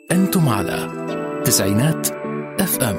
أنتم على تسعينات اف ام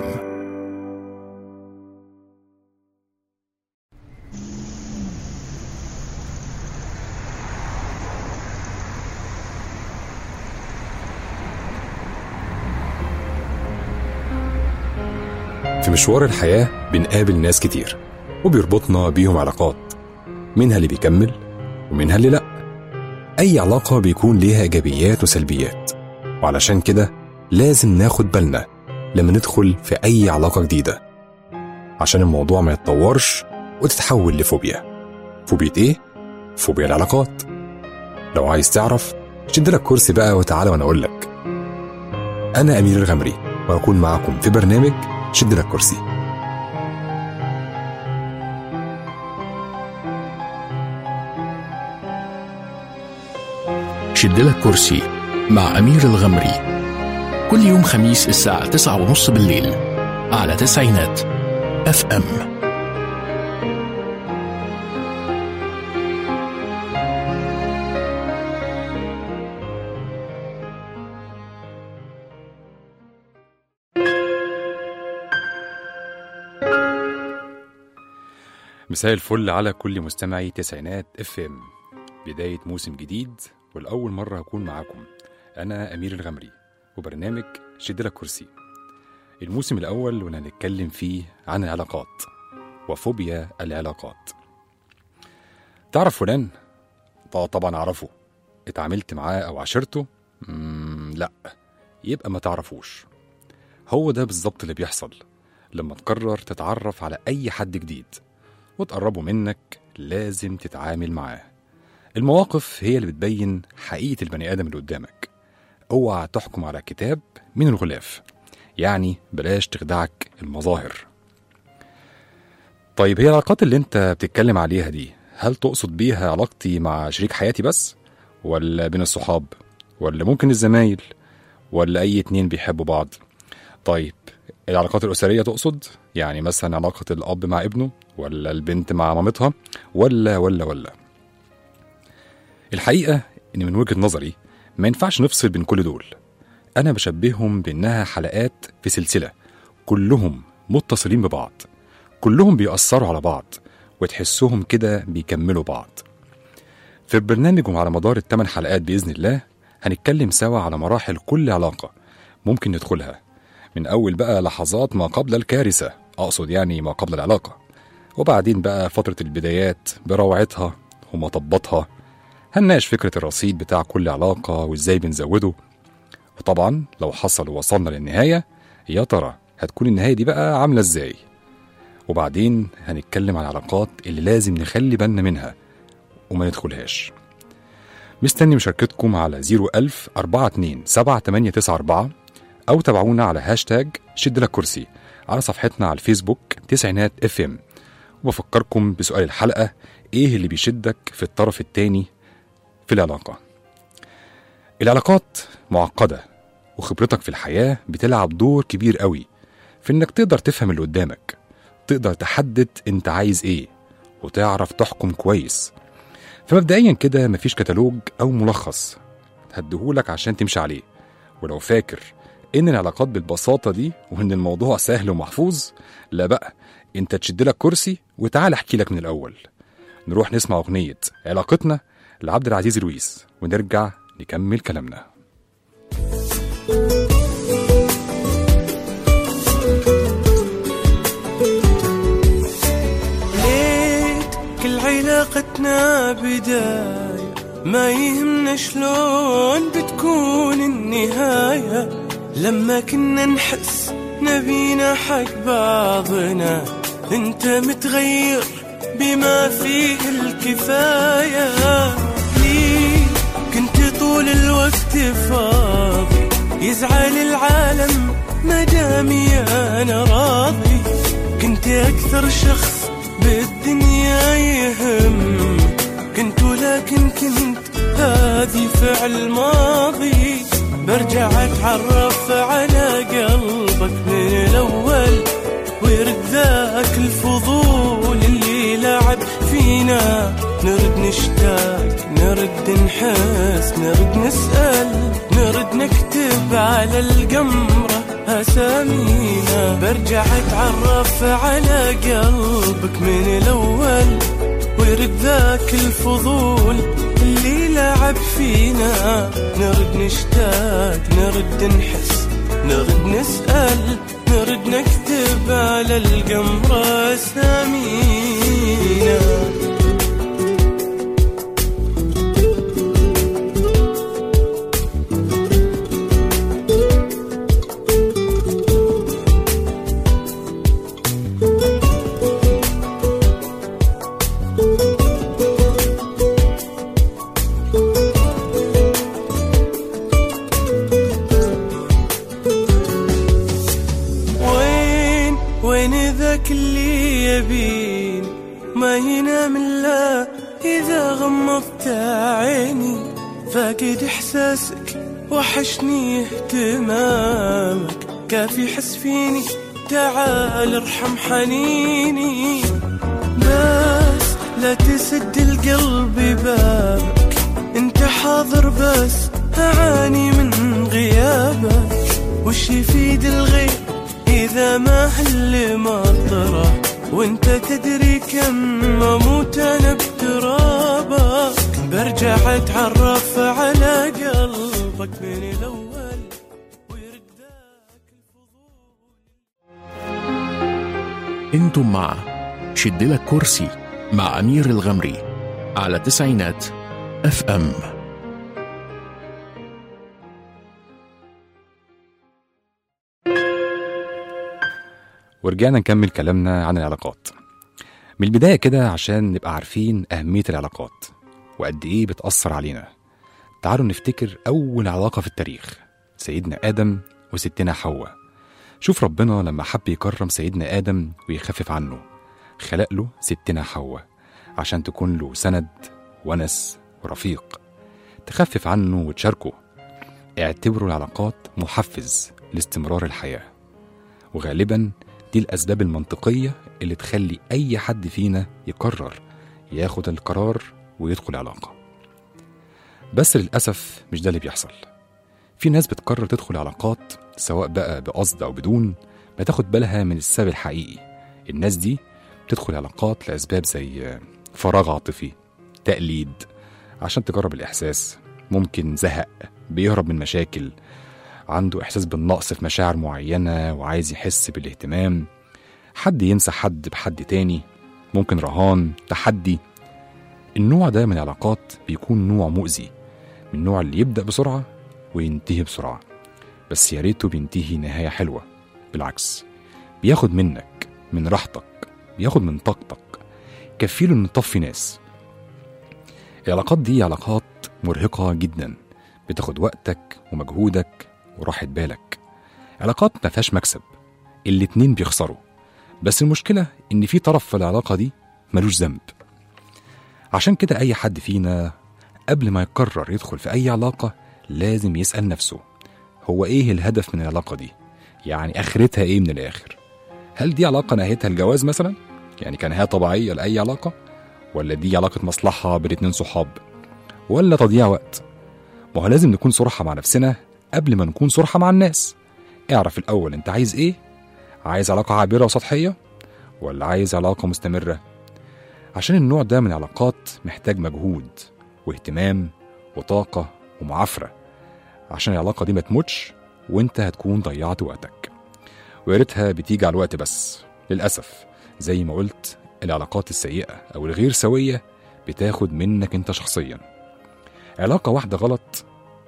في مشوار الحياة بنقابل ناس كتير وبيربطنا بيهم علاقات منها اللي بيكمل ومنها اللي لأ أي علاقة بيكون ليها إيجابيات وسلبيات وعلشان كده لازم ناخد بالنا لما ندخل في أي علاقة جديدة عشان الموضوع ما يتطورش وتتحول لفوبيا فوبيا إيه؟ فوبيا العلاقات لو عايز تعرف شد لك كرسي بقى وتعالى وأنا أقول لك أنا أمير الغمري وأكون معاكم في برنامج شد لك كرسي شد لك كرسي مع أمير الغمري كل يوم خميس الساعة تسعة ونص بالليل على تسعينات اف ام مساء الفل على كل مستمعي تسعينات اف ام بداية موسم جديد والأول مرة هكون معاكم أنا أمير الغمري وبرنامج شد لك كرسي الموسم الأول واللي هنتكلم فيه عن العلاقات وفوبيا العلاقات تعرف فلان؟ طبعا طبعا أعرفه اتعاملت معاه أو عاشرته؟ مم لا يبقى ما تعرفوش هو ده بالظبط اللي بيحصل لما تقرر تتعرف على أي حد جديد وتقربه منك لازم تتعامل معاه المواقف هي اللي بتبين حقيقة البني آدم اللي قدامك اوعى تحكم على كتاب من الغلاف يعني بلاش تخدعك المظاهر طيب هي العلاقات اللي انت بتتكلم عليها دي هل تقصد بيها علاقتي مع شريك حياتي بس ولا بين الصحاب ولا ممكن الزمايل ولا اي اتنين بيحبوا بعض طيب العلاقات الأسرية تقصد يعني مثلا علاقة الأب مع ابنه ولا البنت مع مامتها ولا ولا ولا الحقيقة إن من وجهة نظري ما ينفعش نفصل بين كل دول أنا بشبههم بإنها حلقات في سلسلة كلهم متصلين ببعض كلهم بيأثروا على بعض وتحسهم كده بيكملوا بعض في البرنامج وعلى مدار الثمان حلقات بإذن الله هنتكلم سوا على مراحل كل علاقة ممكن ندخلها من أول بقى لحظات ما قبل الكارثة أقصد يعني ما قبل العلاقة وبعدين بقى فترة البدايات بروعتها ومطباتها هنناقش فكرة الرصيد بتاع كل علاقة وإزاي بنزوده وطبعا لو حصل ووصلنا للنهاية يا ترى هتكون النهاية دي بقى عاملة إزاي وبعدين هنتكلم عن العلاقات اللي لازم نخلي بالنا منها وما ندخلهاش مستني مشاركتكم على 01000 42 7894 أو تابعونا على هاشتاج شد لك كرسي على صفحتنا على الفيسبوك تسعينات اف ام وبفكركم بسؤال الحلقة ايه اللي بيشدك في الطرف التاني في العلاقة العلاقات معقدة وخبرتك في الحياة بتلعب دور كبير قوي في انك تقدر تفهم اللي قدامك تقدر تحدد انت عايز ايه وتعرف تحكم كويس فمبدئيا كده مفيش كتالوج او ملخص هديهولك عشان تمشي عليه ولو فاكر ان العلاقات بالبساطه دي وان الموضوع سهل ومحفوظ لا بقى انت تشد لك كرسي وتعال احكي لك من الاول نروح نسمع اغنيه علاقتنا لعبد العزيز لويس ونرجع نكمل كلامنا ليت كل علاقتنا بداية ما يهمنا شلون بتكون النهاية لما كنا نحس نبينا حق بعضنا انت متغير بما فيه الكفاية ليه كنت طول الوقت فاضي يزعل العالم مدامي انا راضي كنت اكثر شخص بالدنيا يهم كنت ولكن كنت هذه فعل ماضي برجع اتعرف على قلبك من الاول ويرد ذاك الفضول اللي لعب فينا نرد نشتاق نرد نحس نرد نسأل نرد نكتب على على القمرة أسامينا برجع أتعرف على قلبك من الأول ويرد ذاك الفضول اللي لعب فينا نرد نشتاق نرد نحس نرد نسأل نرد نكتب على القمرة أسامينا وين وين ذاك اللي يبين ما ينام الا اذا غمضت عيني فاقد احساسك وحشني اهتمامك كافي حس فيني تعال ارحم حنيني بس لا تسد القلب بابك انت حاضر بس اعاني من غيابك وش يفيد الغيب إذا ما هل مطره وانت تدري كم اموت انا بترابك برجع اتعرف على قلبك من الاول ويرد ذاك الفضول انتم مع شدلك كرسي مع أمير الغمري على تسعينات اف ام ورجعنا نكمل كلامنا عن العلاقات من البداية كده عشان نبقى عارفين أهمية العلاقات وقد إيه بتأثر علينا تعالوا نفتكر أول علاقة في التاريخ سيدنا آدم وستنا حواء شوف ربنا لما حب يكرم سيدنا آدم ويخفف عنه خلق له ستنا حواء عشان تكون له سند ونس ورفيق تخفف عنه وتشاركه اعتبروا العلاقات محفز لاستمرار الحياه وغالبا دي الأسباب المنطقية اللي تخلي أي حد فينا يقرر ياخد القرار ويدخل علاقة بس للأسف مش ده اللي بيحصل في ناس بتقرر تدخل علاقات سواء بقى بقصد أو بدون بتاخد بالها من السبب الحقيقي الناس دي بتدخل علاقات لأسباب زي فراغ عاطفي تقليد عشان تجرب الإحساس ممكن زهق بيهرب من مشاكل عنده إحساس بالنقص في مشاعر معينة وعايز يحس بالاهتمام حد ينسى حد بحد تاني ممكن رهان تحدي النوع ده من العلاقات بيكون نوع مؤذي من النوع اللي يبدأ بسرعة وينتهي بسرعة بس يا ريته بينتهي نهاية حلوة بالعكس بياخد منك من راحتك بياخد من طاقتك كفيله انه يطفي ناس العلاقات دي علاقات مرهقة جدا بتاخد وقتك ومجهودك وراحة بالك علاقات ما فيهاش مكسب الاتنين بيخسروا بس المشكلة إن في طرف في العلاقة دي ملوش ذنب عشان كده أي حد فينا قبل ما يقرر يدخل في أي علاقة لازم يسأل نفسه هو إيه الهدف من العلاقة دي؟ يعني آخرتها إيه من الآخر؟ هل دي علاقة نهايتها الجواز مثلا؟ يعني كنهاية طبيعية لأي علاقة؟ ولا دي علاقة مصلحة بين اتنين صحاب؟ ولا تضييع وقت؟ ما هو لازم نكون صراحة مع نفسنا قبل ما نكون صراحة مع الناس اعرف الأول أنت عايز إيه؟ عايز علاقة عابرة وسطحية؟ ولا عايز علاقة مستمرة؟ عشان النوع ده من العلاقات محتاج مجهود واهتمام وطاقة ومعافرة عشان العلاقة دي ما تموتش وانت هتكون ضيعت وقتك ويا ريتها بتيجي على الوقت بس للأسف زي ما قلت العلاقات السيئة أو الغير سوية بتاخد منك انت شخصيا علاقة واحدة غلط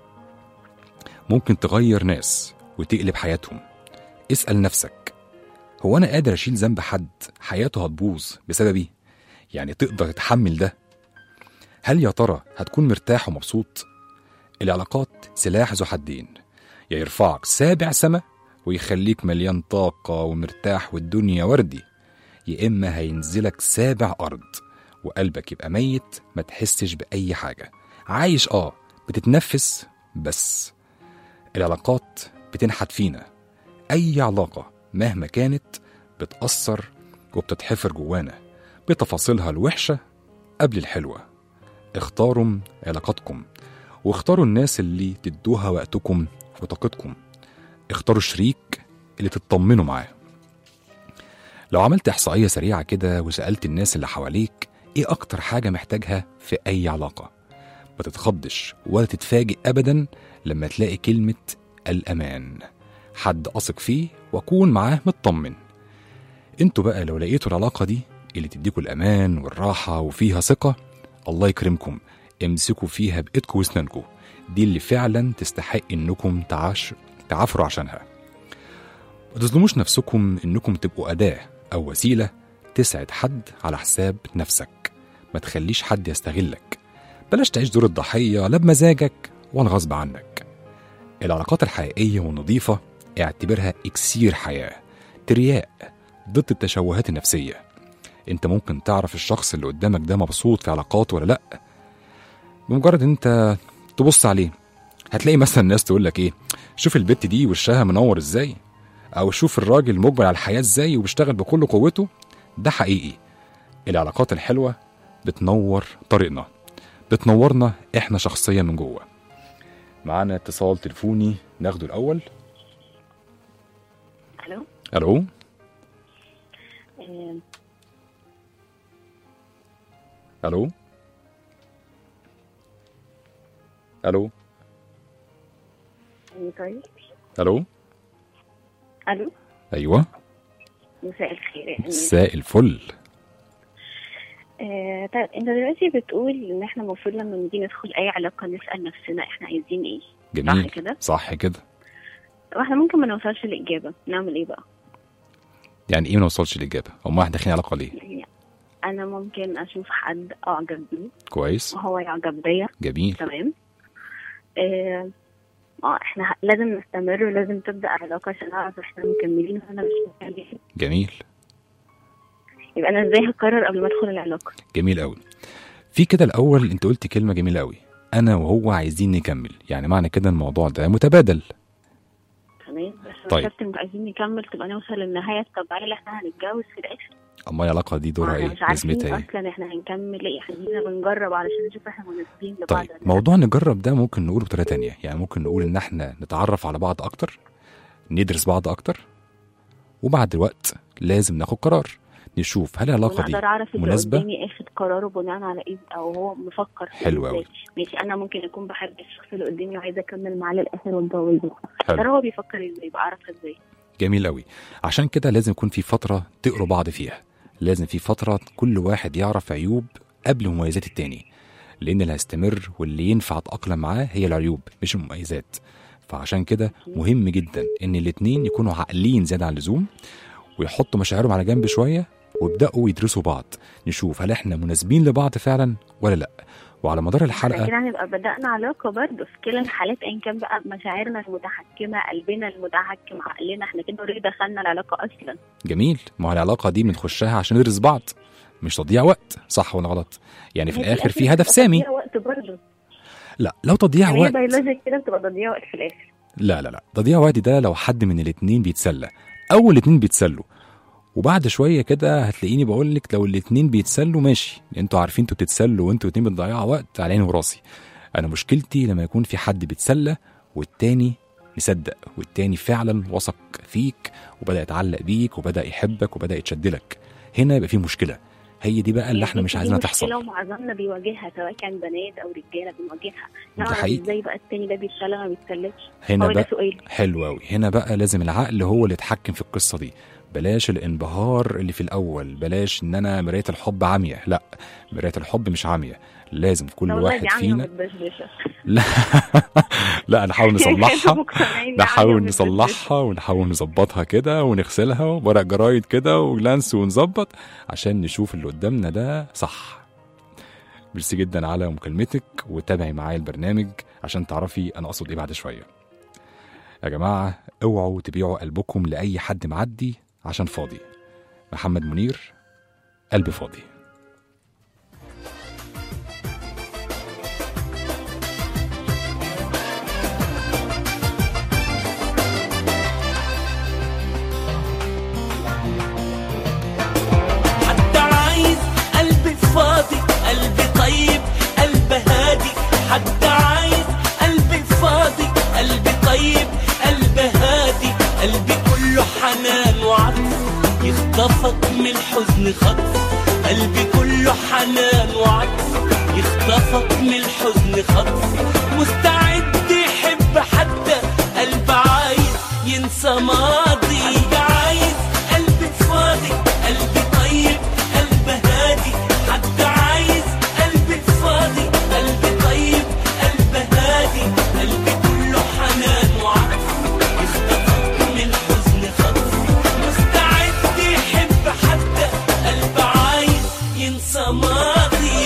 ممكن تغير ناس وتقلب حياتهم اسأل نفسك هو أنا قادر أشيل ذنب حد حياته هتبوظ بسببي؟ يعني تقدر تتحمل ده؟ هل يا ترى هتكون مرتاح ومبسوط؟ العلاقات سلاح ذو حدين يا يرفعك سابع سما ويخليك مليان طاقة ومرتاح والدنيا وردي يا إما هينزلك سابع أرض وقلبك يبقى ميت ما تحسش بأي حاجة عايش آه بتتنفس بس العلاقات بتنحت فينا أي علاقة مهما كانت بتأثر وبتتحفر جوانا بتفاصيلها الوحشة قبل الحلوة اختاروا علاقاتكم واختاروا الناس اللي تدوها وقتكم وطاقتكم اختاروا الشريك اللي تطمنوا معاه لو عملت إحصائية سريعة كده وسألت الناس اللي حواليك إيه أكتر حاجة محتاجها في أي علاقة ما تتخضش ولا تتفاجئ أبدا لما تلاقي كلمة الأمان حد أثق فيه وأكون معاه مطمن انتوا بقى لو لقيتوا العلاقة دي اللي تديكوا الأمان والراحة وفيها ثقة الله يكرمكم امسكوا فيها بإيدكم واسنانكم دي اللي فعلا تستحق انكم تعاش تعافروا عشانها ما تظلموش نفسكم انكم تبقوا أداة أو وسيلة تسعد حد على حساب نفسك ما تخليش حد يستغلك بلاش تعيش دور الضحية لا بمزاجك ولا غصب عنك العلاقات الحقيقية والنظيفة اعتبرها إكسير حياة ترياق ضد التشوهات النفسية انت ممكن تعرف الشخص اللي قدامك ده مبسوط في علاقاته ولا لأ بمجرد انت تبص عليه هتلاقي مثلا ناس تقول لك ايه شوف البت دي وشها منور ازاي او شوف الراجل مقبل على الحياة ازاي وبيشتغل بكل قوته ده حقيقي العلاقات الحلوة بتنور طريقنا بتنورنا احنا شخصيا من جوه معانا اتصال تليفوني ناخده الاول الو الو آه، الو الو إيه طيب الو الو ايوه مساء الخير يعني مساء الفل آه طيب انت دلوقتي بتقول ان احنا المفروض لما نيجي ندخل اي علاقه نسال نفسنا احنا عايزين ايه جميل صح كده صح كده طب احنا ممكن ما نوصلش لاجابه نعمل ايه بقى يعني ايه ما نوصلش الاجابه امال احنا داخلين علاقه ليه يعني انا ممكن اشوف حد اعجب بيه كويس وهو يعجب بيا جميل تمام اه اه احنا ه- لازم نستمر ولازم تبدا علاقه عشان اعرف احنا مكملين ولا مش مكملين جميل يبقى انا ازاي هقرر قبل ما ادخل العلاقه جميل قوي في كده الاول انت قلت كلمه جميله قوي انا وهو عايزين نكمل يعني معنى كده الموضوع ده متبادل تمام بس طيب. طيب. كابتن عايزين نكمل تبقى نوصل للنهايه الطبيعيه اللي احنا هنتجوز في الاخر اما العلاقه دي دورها احنا ايه مش عارفين لازمتها ايه اصلا احنا هنكمل ايه احنا جينا بنجرب علشان نشوف احنا مناسبين لبعض طيب ولا لا. موضوع نجرب ده ممكن نقوله بطريقه تانية يعني ممكن نقول ان احنا نتعرف على بعض اكتر ندرس بعض اكتر وبعد الوقت لازم ناخد قرار نشوف هل العلاقه دي ونقدر اعرف اللي مناسبة؟ قدامي اخد قراره بناء على ايه او هو مفكر فيه حلو إزاي. أوي. ماشي انا ممكن اكون بحب الشخص اللي قدامي وعايزه اكمل معاه للاخر واتجوزه حلو. ترى هو بيفكر ازاي بعرفها ازاي جميل قوي عشان كده لازم يكون في فترة تقروا بعض فيها لازم في فترة كل واحد يعرف عيوب قبل مميزات التاني لأن اللي هيستمر واللي ينفع أتأقلم معاه هي العيوب مش المميزات فعشان كده مهم جدا إن الاتنين يكونوا عاقلين زيادة عن اللزوم ويحطوا مشاعرهم على جنب شوية ويبدأوا يدرسوا بعض نشوف هل احنا مناسبين لبعض فعلا ولا لا وعلى مدار احنا الحلقة كده هنبقى بدأنا علاقة برضه في كلا الحالات أيا كان بقى مشاعرنا المتحكمة قلبنا المتحكم عقلنا احنا كده اوريدي دخلنا العلاقة أصلا جميل ما هو العلاقة دي بنخشها عشان ندرس بعض مش تضييع وقت صح ولا غلط يعني في هي الآخر في بتبقى هدف سامي تضييع وقت برضه لا لو تضييع يعني هي وقت بيولوجيك كده بتبقى تضييع وقت في الآخر لا لا لا تضييع وقت ده لو حد من الاتنين بيتسلى او الاتنين بيتسلوا وبعد شويه كده هتلاقيني بقول لك لو الاتنين بيتسلوا ماشي انتوا عارفين انتوا بتتسلوا وانتوا الاتنين بتضيعوا وقت على عيني وراسي انا مشكلتي لما يكون في حد بيتسلى والتاني مصدق والتاني فعلا وثق فيك وبدا يتعلق بيك وبدا يحبك وبدا يتشدلك هنا يبقى في مشكله هي دي بقى اللي احنا مش دي عايزينها مشكلة تحصل ومعظمنا بيواجهها سواء كان بنات أو رجالة بنواجهها ده نعرف حقيقي. ازاي بقى التاني ده بيتسلى ما بيتسلش هنا هو ده بقى سؤالي حلو قوي هنا بقى لازم العقل هو اللي يتحكم في القصه دي بلاش الانبهار اللي في الاول بلاش ان انا مرايه الحب عاميه لا مرايه الحب مش عاميه لازم كل لا والله واحد دي عامية فينا ومتبشبشة. لا لا نحاول نصلحها مقتنعين دي نحاول عامية ومتبشبشة. نصلحها ونحاول نظبطها كده ونغسلها ورق جرايد كده وجلانس ونظبط عشان نشوف اللي قدامنا ده صح ميرسي جدا على مكالمتك وتابعي معايا البرنامج عشان تعرفي انا اقصد ايه بعد شويه يا جماعه اوعوا تبيعوا قلبكم لاي حد معدي عشان فاضي محمد منير قلب فاضي حد عايز قلب فاضي قلب طيب قلب هادي حد عايز قلب فاضي قلب طيب قلب هادي يخطفك من الحزن خطف قلبي كله حنان وعطف يخطفك من الحزن خطف مستعد يحب حتى قلب عايز ينسى ماضي قلب عايز قلب فاضي قلب طيب قلب هادي حتى عايز قلب فاضي قلب طيب قلب هادي قلبي كله حنان وعطف يخطفك من الحزن خطف مستعد يحب حتى قلب عايز ينسى ماضي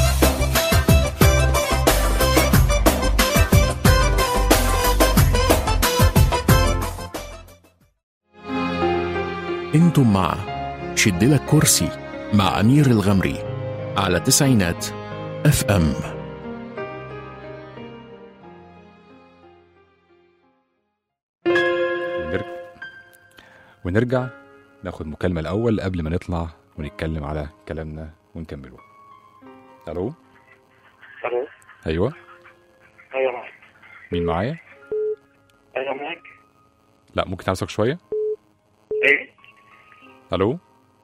انتم مع شد لك كرسي مع أمير الغمري على تسعينات اف ام ونرجع ونرجع ناخد مكالمة الأول قبل ما نطلع ونتكلم على كلامنا ونكمله ألو الو أيوة ايوه معاك مين معايا؟ ايوه معاك لا ممكن تعرفك شوية؟ ايه ألو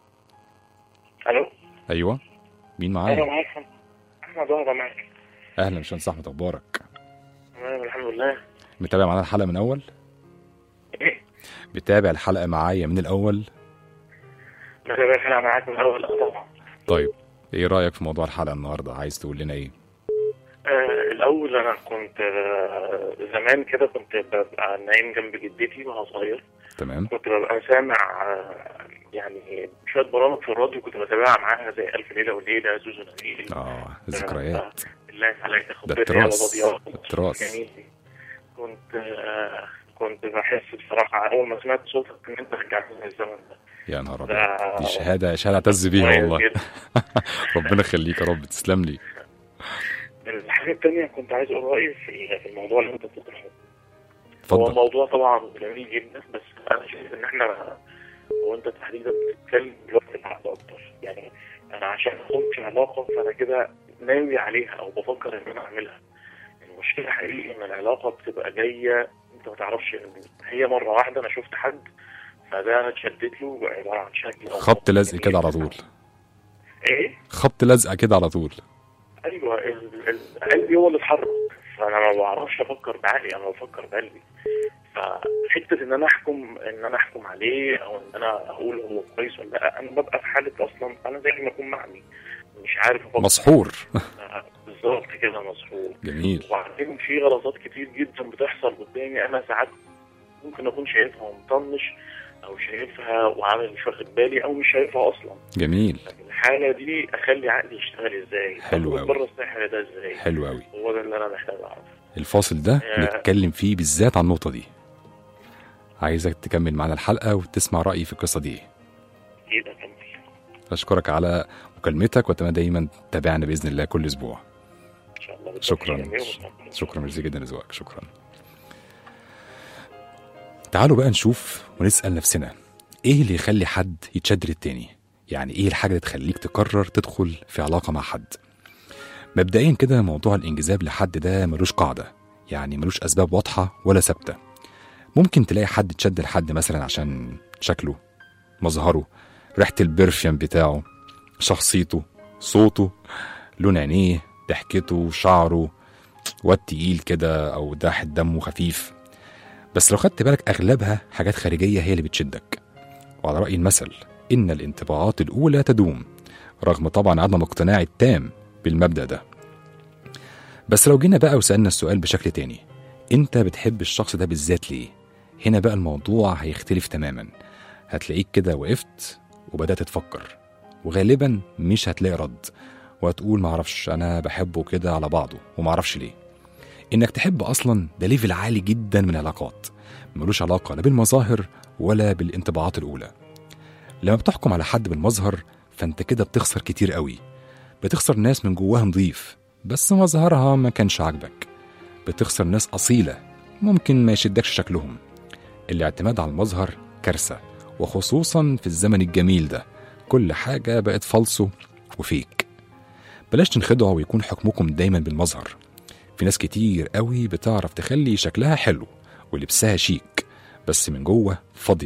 الو أيوة مين ايوه معايا؟ معاك احمد وهبه معاك أهلا باشمهندس أحمد أخبارك؟ تمام الحمد لله متابع معانا الحلقة من أول؟ ايه بتابع الحلقة معايا من الأول؟ بتابع الحلقه معاك من الاول آه طبعا طيب إيه رأيك في موضوع الحلقة النهاردة؟ عايز تقول لنا إيه؟ آه الاول انا كنت آه زمان كده كنت ببقى نايم جنب جدتي وانا صغير تمام؟ كنت ببقى سامع آه يعني شويه برامج في الراديو كنت بتابعها معاها زي الف ليله وليله زوزو نبيل آه ذكريات بالله عليك ده خبرتي التراث. على بضياء. التراث. جميل كنت آه كنت بحس بصراحه اول ما سمعت صوتك ان انت رجعتني للزمن ده يا نهار ده أبيض دي شهادة شهادة أعتز بيها كويس والله جدا. ربنا يخليك يا رب تسلم لي الحاجة التانية كنت عايز أقول رأيي في في الموضوع اللي أنت بتطرحه هو اتفضل موضوع طبعا جميل جدا بس أنا شايف إن إحنا وأنت تحديدا بتتكلم دلوقتي العقل أكتر يعني أنا عشان أخش علاقة فأنا كده ناوي عليها أو بفكر إن أنا أعملها المشكلة حقيقي إن العلاقة بتبقى جاية أنت ما تعرفش إن هي مرة واحدة أنا شفت حد فده أنا اتشدت له بقى عبارة عن شكل أو خبط موقف لزق كده على جميل. طول إيه؟ خبط لزقة كده على طول ايوه ال- ال- قلبي هو اللي اتحرك فانا ما بعرفش افكر بعقلي انا بفكر بقلبي فحته ان انا احكم ان انا احكم عليه او ان انا اقول هو كويس ولا لا انا ببقى في حاله اصلا انا زي ما اكون معمي مش عارف افكر مسحور بالظبط كده مسحور جميل وبعدين في غلطات كتير جدا بتحصل قدامي انا ساعات ممكن اكون شايفها ومطنش او شايفها وعامل مش واخد بالي او مش شايفها اصلا جميل الحاله دي اخلي عقلي يشتغل ازاي حلو أخرج أوي. بره السحر ده ازاي حلو قوي هو ده اللي انا محتاج اعرفه الفاصل ده آه. نتكلم فيه بالذات عن النقطة دي عايزك تكمل معنا الحلقة وتسمع رأيي في القصة دي اكيد اكمل أشكرك على مكالمتك وأتمنى دايما تتابعنا بإذن الله كل أسبوع ان شاء الله شكرا بالتوفيق جميع ومتقبل. شكرا ميرسي جدا لذوقك شكرا تعالوا بقى نشوف ونسأل نفسنا ايه اللي يخلي حد يتشد للتاني يعني ايه الحاجة اللي تخليك تقرر تدخل في علاقة مع حد مبدئيا كده موضوع الانجذاب لحد ده ملوش قاعدة يعني ملوش أسباب واضحة ولا ثابتة ممكن تلاقي حد اتشد لحد مثلا عشان شكله مظهره ريحة البرفيوم بتاعه شخصيته صوته لون عينيه ضحكته شعره واد تقيل كده او داحت دمه خفيف بس لو خدت بالك اغلبها حاجات خارجيه هي اللي بتشدك وعلى راي المثل ان الانطباعات الاولى تدوم رغم طبعا عدم اقتناعي التام بالمبدا ده بس لو جينا بقى وسالنا السؤال بشكل تاني انت بتحب الشخص ده بالذات ليه هنا بقى الموضوع هيختلف تماما هتلاقيك كده وقفت وبدات تفكر وغالبا مش هتلاقي رد وهتقول معرفش انا بحبه كده على بعضه ومعرفش ليه انك تحب اصلا ده ليفل عالي جدا من العلاقات ملوش علاقه لا بالمظاهر ولا بالانطباعات الاولى لما بتحكم على حد بالمظهر فانت كده بتخسر كتير قوي بتخسر ناس من جواها نظيف بس مظهرها ما كانش عاجبك بتخسر ناس اصيله ممكن ما يشدكش شكلهم الاعتماد على المظهر كارثه وخصوصا في الزمن الجميل ده كل حاجه بقت فالصو وفيك بلاش تنخدعوا ويكون حكمكم دايما بالمظهر في ناس كتير قوي بتعرف تخلي شكلها حلو ولبسها شيك بس من جوه فاضية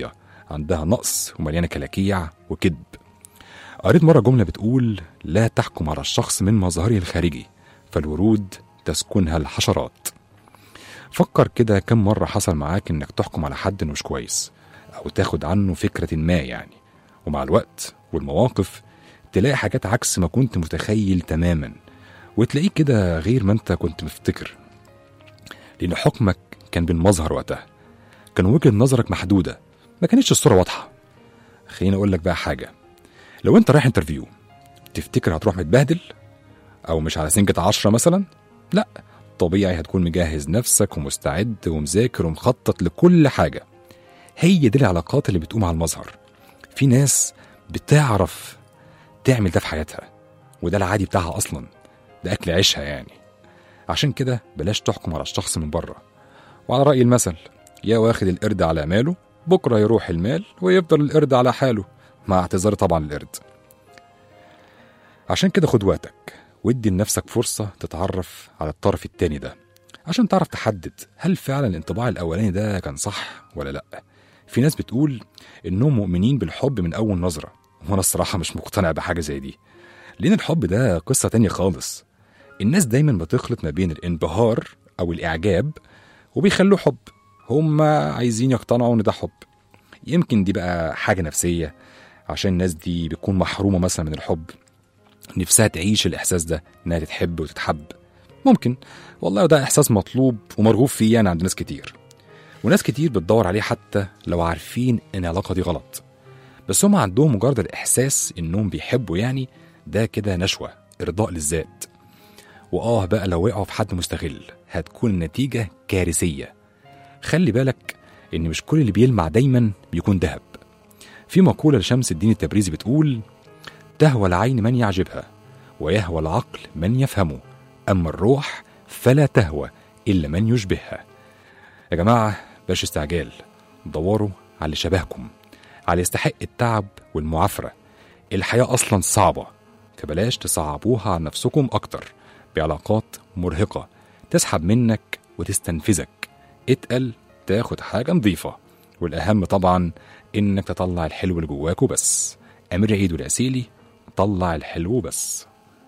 عندها نقص ومليانة كلاكيع وكذب قريت مرة جملة بتقول لا تحكم على الشخص من مظهره الخارجي فالورود تسكنها الحشرات فكر كده كم مرة حصل معاك إنك تحكم على حد إنه مش كويس أو تاخد عنه فكرة ما يعني ومع الوقت والمواقف تلاقي حاجات عكس ما كنت متخيل تماما وتلاقيه كده غير ما انت كنت مفتكر لأن حكمك كان بالمظهر وقتها كان وجهة نظرك محدودة ما كانتش الصورة واضحة خليني أقول لك بقى حاجة لو أنت رايح انترفيو تفتكر هتروح متبهدل أو مش على سنجة عشرة مثلا لا طبيعي هتكون مجهز نفسك ومستعد ومذاكر ومخطط لكل حاجة هي دي العلاقات اللي بتقوم على المظهر في ناس بتعرف تعمل ده في حياتها وده العادي بتاعها أصلا ده أكل عيشها يعني عشان كده بلاش تحكم على الشخص من بره وعلى رأي المثل يا واخد القرد على ماله بكرة يروح المال ويفضل القرد على حاله مع اعتذار طبعا القرد عشان كده خد وقتك وادي لنفسك فرصة تتعرف على الطرف التاني ده عشان تعرف تحدد هل فعلا الانطباع الأولاني ده كان صح ولا لأ في ناس بتقول إنهم مؤمنين بالحب من أول نظرة وأنا الصراحة مش مقتنع بحاجة زي دي لأن الحب ده قصة تانية خالص الناس دايما بتخلط ما بين الانبهار أو الإعجاب وبيخلوه حب هم عايزين يقتنعوا إن ده حب يمكن دي بقى حاجة نفسية عشان الناس دي بتكون محرومة مثلا من الحب نفسها تعيش الإحساس ده إنها تتحب وتتحب ممكن والله ده إحساس مطلوب ومرغوب فيه يعني عند ناس كتير وناس كتير بتدور عليه حتى لو عارفين إن العلاقة دي غلط بس هم عندهم مجرد الإحساس إنهم بيحبوا يعني ده كده نشوة إرضاء للذات وآه بقى لو وقعوا في حد مستغل هتكون النتيجة كارثية خلي بالك إن مش كل اللي بيلمع دايما بيكون ذهب في مقولة لشمس الدين التبريزي بتقول تهوى العين من يعجبها ويهوى العقل من يفهمه أما الروح فلا تهوى إلا من يشبهها يا جماعة باش استعجال دوروا على اللي شبهكم على اللي يستحق التعب والمعافرة الحياة أصلا صعبة فبلاش تصعبوها على نفسكم أكتر بعلاقات مرهقة تسحب منك وتستنفذك اتقل تاخد حاجة نظيفة والأهم طبعا إنك تطلع الحلو اللي جواكوا بس أمير عيد العسيلي طلع الحلو بس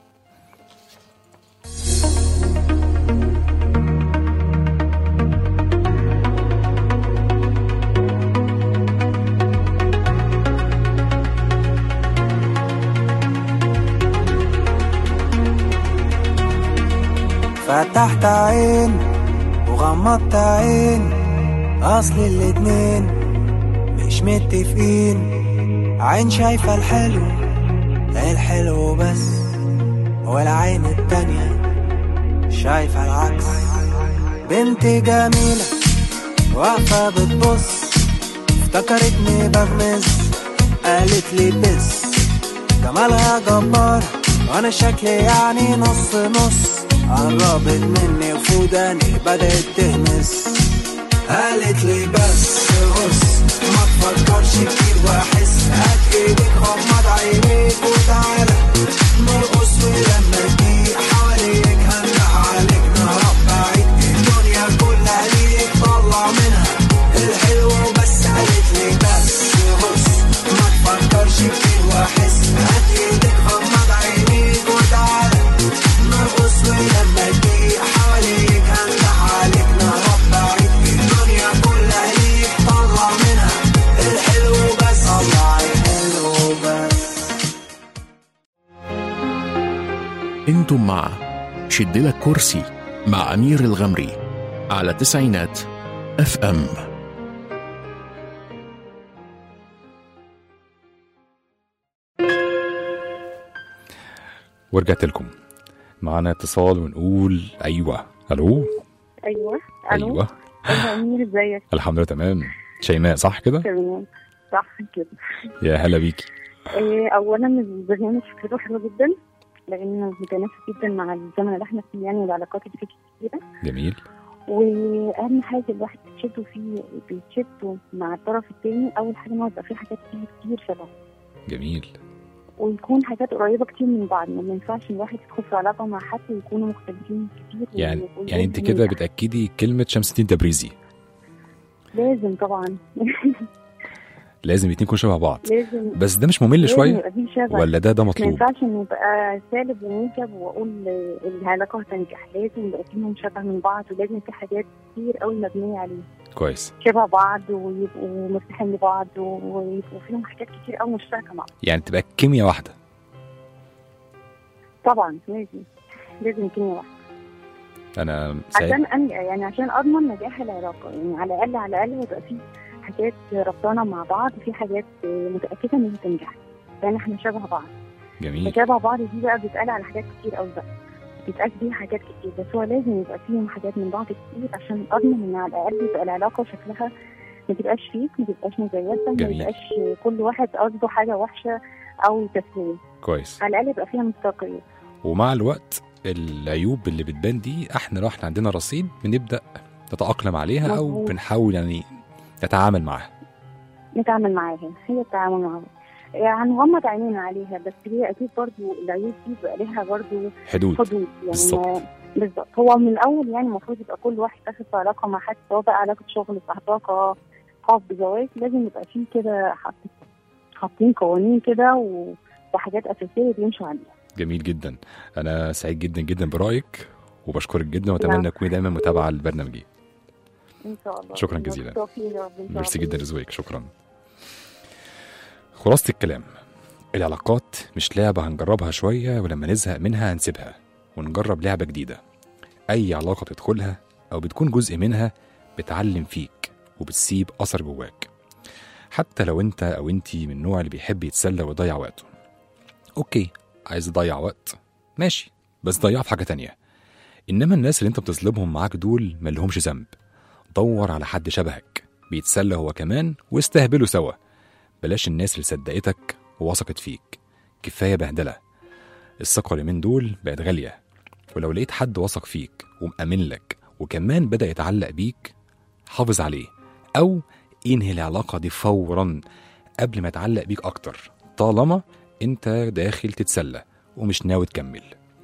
فتحت عين وغمضت عين اصل الاتنين مش متفقين عين شايفة الحلو الحلو بس والعين التانية شايفة العكس بنت جميلة واقفة بتبص افتكرتني بغمز قالت لي بس جمالها جبار وانا شكلي يعني نص نص قربت مني وفوداني بدأت تهمس قالت لي بس بص ما تفكرش كتير واحس هات ايدك غمض عينيك وتعالى نرقص ولما تجيء حواليك هنده عليك نهرب بعيد الدنيا كلها ليك طلع منها الحلو بس قالت لي بس بص ما تفكرش كتير واحس هات ايدك غمض عينيك وتعالى نرقص ولما تجيء حواليك هنده عليك نهرب بعيد الدنيا كلها ليك طلع منها الحلو بس طلع الحلو بس انتم مع شدلك كرسي مع أمير الغمري على تسعينات اف ام ورجعت لكم معانا اتصال ونقول أيوة ألو ايوه الو أيوة ايوه امير ازيك الحمد لله تمام شيماء صح كده تمام صح كده يا هلا بيكي إيه اولا البرنامج فكرته حلوه جدا لانه متناسب جدا مع الزمن اللي احنا فيه يعني والعلاقات اللي فيه كتيره جميل واهم حاجه الواحد بيتشدوا فيه بيتشدوا مع الطرف التاني اول حاجه ان هو يبقى فيه حاجات فيه كتير شبه جميل ويكون حاجات قريبه كتير من بعض ما ينفعش الواحد يدخل في علاقه مع حد ويكونوا مختلفين كتير يعني و- يعني انت ويكونوا كده ناجح. بتأكدي كلمة شمس الدين تبريزي لازم طبعا لازم الاتنين يكونوا شبه بعض لازم بس ده مش ممل لازم شويه يبقى في شبه ولا ده ده ما مطلوب ينفعش ان يبقى سالب وموجب واقول العلاقه هتنجح لازم يبقى فيهم شبه من بعض ولازم في حاجات كتير قوي مبنيه عليه كويس شبه بعض ويبقوا مرتاحين لبعض ويبقوا فيهم حاجات كتير قوي مشتركه مع بعض يعني تبقى كيمياء واحده طبعا لازم لازم كيمياء واحده انا سعيد عشان أن يعني عشان اضمن نجاح العلاقه يعني على الاقل على الاقل يبقى في حاجات ربطانه مع بعض في حاجات متاكده ان هي تنجح لان احنا شبه بعض جميل شبه بعض دي بقى بيتقال على حاجات كتير قوي بقى بيتقال فيها حاجات كتير بس هو لازم يبقى فيهم حاجات من بعض كتير عشان اضمن ان على الاقل يبقى العلاقه شكلها ما تبقاش فيك ما تبقاش مزيفه ما جميل. يبقاش كل واحد قصده حاجه وحشه او تسليم كويس على الاقل يبقى فيها مصداقيه ومع الوقت العيوب اللي بتبان دي احنا لو احنا عندنا رصيد بنبدا نتاقلم عليها او مظبوط. بنحاول يعني نتعامل معاها نتعامل معاها هي التعامل معاها يعني هنغمض عينينا عليها بس هي اكيد برضو العيوب دي بقى لها برضو حدود حدود يعني بالظبط. ما- بالظبط هو من الاول يعني المفروض يبقى كل واحد داخل في علاقه مع حد سواء بقى علاقه شغل صحباقه حب زواج لازم يبقى فيه كده حاط- حاطين قوانين كده و- وحاجات اساسيه بيمشوا عليها جميل جدا انا سعيد جدا جدا برايك وبشكرك جدا واتمنى تكوني دايما متابعه لبرنامجي ان شاء الله شكراً جزيلاً. بالتوفيق يا رب إن شاء ميرسي الله. جدا لذوقك شكرا خلاصة الكلام العلاقات مش لعبة هنجربها شوية ولما نزهق منها هنسيبها ونجرب لعبة جديدة أي علاقة بتدخلها أو بتكون جزء منها بتعلم فيك وبتسيب أثر جواك حتى لو أنت أو أنتي من النوع اللي بيحب يتسلى ويضيع وقته أوكي عايز تضيع وقت ماشي بس ضيعه في حاجة تانية إنما الناس اللي أنت بتظلمهم معاك دول ملهمش ذنب دور على حد شبهك بيتسلى هو كمان واستهبلوا سوا بلاش الناس اللي صدقتك ووثقت فيك كفايه بهدله الثقه اليومين دول بقت غاليه ولو لقيت حد وثق فيك ومأمن لك وكمان بدأ يتعلق بيك حافظ عليه أو انهي العلاقة دي فورا قبل ما يتعلق بيك أكتر طالما أنت داخل تتسلى ومش ناوي تكمل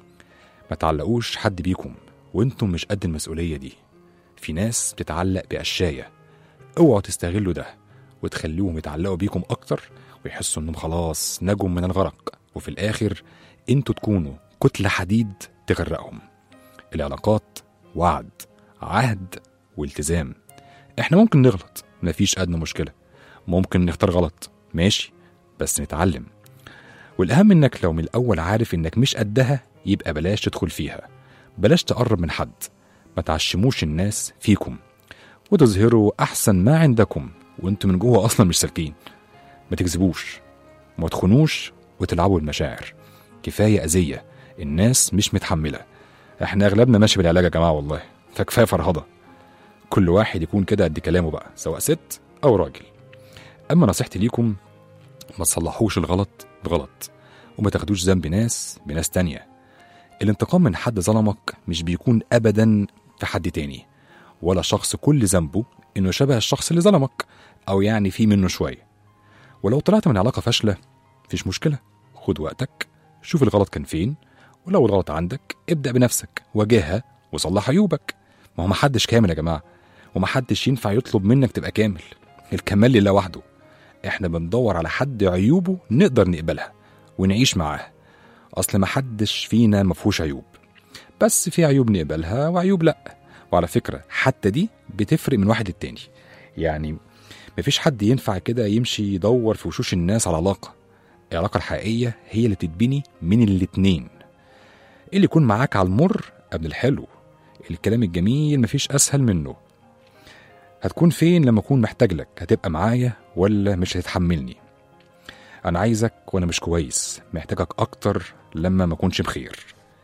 ما تعلقوش حد بيكم وانتم مش قد المسؤولية دي في ناس بتتعلق بقشاية اوعوا تستغلوا ده وتخليهم يتعلقوا بيكم أكتر ويحسوا إنهم خلاص نجوا من الغرق وفي الآخر انتوا تكونوا كتلة حديد تغرقهم العلاقات وعد عهد والتزام احنا ممكن نغلط مفيش أدنى مشكلة ممكن نختار غلط ماشي بس نتعلم والأهم إنك لو من الأول عارف إنك مش قدها يبقى بلاش تدخل فيها بلاش تقرب من حد ما تعشموش الناس فيكم وتظهروا أحسن ما عندكم وانتوا من جوه أصلا مش سالكين ما تكذبوش وما تخونوش وتلعبوا المشاعر كفاية أذية الناس مش متحملة احنا أغلبنا ماشي بالعلاج يا جماعة والله فكفاية فرهضة كل واحد يكون كده قد كلامه بقى سواء ست أو راجل أما نصيحتي ليكم ما تصلحوش الغلط بغلط وما تاخدوش ذنب ناس بناس تانية الانتقام من حد ظلمك مش بيكون أبدا في حد تاني ولا شخص كل ذنبه إنه شبه الشخص اللي ظلمك أو يعني فيه منه شوية ولو طلعت من علاقة فاشلة مفيش مشكلة خد وقتك شوف الغلط كان فين ولو الغلط عندك ابدأ بنفسك واجهها وصلح عيوبك ما هو محدش كامل يا جماعة ومحدش ينفع يطلب منك تبقى كامل الكمال لله وحده احنا بندور على حد عيوبه نقدر نقبلها ونعيش معاها اصل محدش فينا مفهوش عيوب بس في عيوب نقبلها وعيوب لا وعلى فكرة حتى دي بتفرق من واحد للتاني يعني مفيش حد ينفع كده يمشي يدور في وشوش الناس على علاقة العلاقة الحقيقية هي اللي تتبني من الاتنين اللي يكون معاك على المر قبل الحلو الكلام الجميل مفيش أسهل منه هتكون فين لما أكون محتاج لك هتبقى معايا ولا مش هتتحملني أنا عايزك وأنا مش كويس محتاجك أكتر لما ما أكونش بخير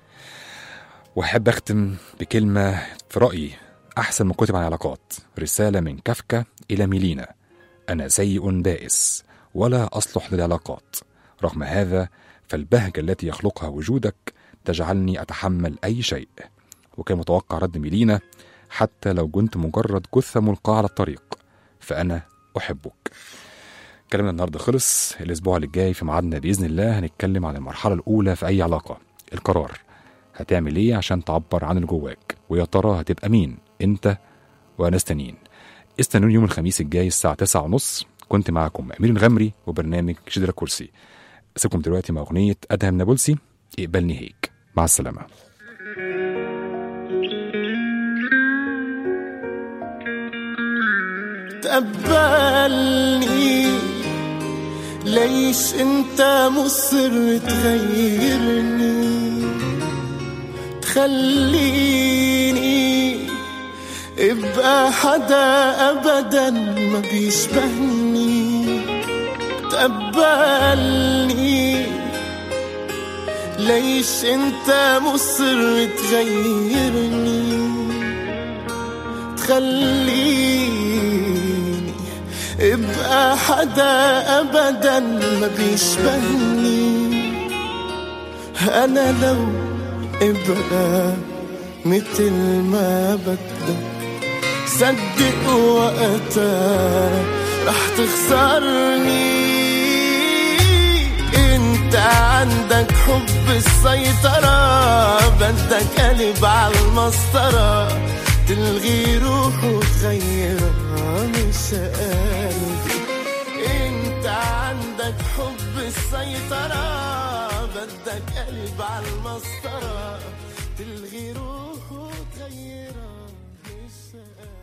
وأحب أختم بكلمة في رأيي أحسن ما كتب عن العلاقات رسالة من كافكا إلى ميلينا أنا سيء بائس ولا أصلح للعلاقات رغم هذا فالبهجة التي يخلقها وجودك تجعلني أتحمل أي شيء وكان متوقع رد ميلينا حتى لو كنت مجرد جثة ملقاة على الطريق فأنا أحبك كلامنا النهارده خلص الأسبوع اللي جاي في ميعادنا بإذن الله هنتكلم عن المرحلة الأولى في أي علاقة القرار هتعمل إيه عشان تعبر عن اللي جواك ويا ترى هتبقى مين أنت وناس تانيين استنوني يوم الخميس الجاي الساعة 9 ونص كنت معكم أمير الغمري وبرنامج شدرة كرسي أسيبكم دلوقتي مع أغنية أدهم نابلسي اقبلني هيك مع السلامة تقبلني ليش انت مصر تغيرني تخليني ابقى حدا ابدا ما بيشبهني تقبلني ليش انت مصر تغيرني تخليني ابقى حدا ابدا ما بيشبهني انا لو ابقى مثل ما بدك صدق وقتها رح تخسرني انت عندك حب السيطرة بدك قلب على المسطرة تلغي روح وتغيرها مش قلبي انت عندك حب السيطرة بدك قلب على المسطرة تلغي روح وتغيرها مش قلبي